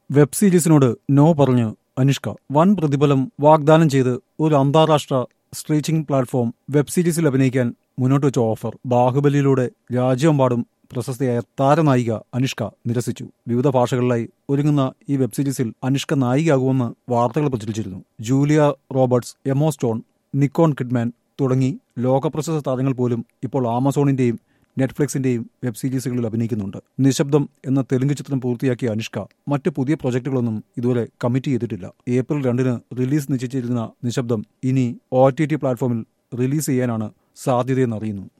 web സീരീസിനോട് no പറഞ്ഞ് അനുഷ്ക വൻ പ്രതിഫലം വാഗ്ദാനം ചെയ്ത് ഒരു അന്താരാഷ്ട്ര സ്ട്രീച്ചിംഗ് പ്ലാറ്റ്ഫോം വെബ് സീരീസിൽ അഭിനയിക്കാൻ മുന്നോട്ട് വെച്ച ഓഫർ ബാഹുബലിയിലൂടെ രാജ്യമെമ്പാടും പ്രശസ്തയായ താരനായിക അനുഷ്ക നിരസിച്ചു വിവിധ ഭാഷകളിലായി ഒരുങ്ങുന്ന ഈ വെബ് സീരീസിൽ അനുഷ്ക നായികയാകുമെന്ന് വാർത്തകൾ പ്രചരിച്ചിരുന്നു Julia Roberts Emma Stone Nicole Kidman തുടങ്ങി ലോകപ്രശസ്ത താരങ്ങൾ പോലും ഇപ്പോൾ ആമസോണിന്റെയും നെറ്റ്ഫ്ലിക്സിന്റെയും വെബ് സീരീസുകളിൽ അഭിനയിക്കുന്നുണ്ട് നിശബ്ദം എന്ന തെലുങ്ക് ചിത്രം പൂർത്തിയാക്കിയ അനുഷ്ക മറ്റ് പുതിയ പ്രൊജക്ടുകളൊന്നും ഇതുവരെ കമ്മിറ്റ് ചെയ്തിട്ടില്ല ഏപ്രിൽ രണ്ടിന് റിലീസ് നിശ്ചയിച്ചിരുന്ന നിശബ്ദം ഇനി ഒ ടി ടി പ്ലാറ്റ്ഫോമിൽ റിലീസ് ചെയ്യാനാണ് സാധ്യതയെന്ന് അറിയുന്നു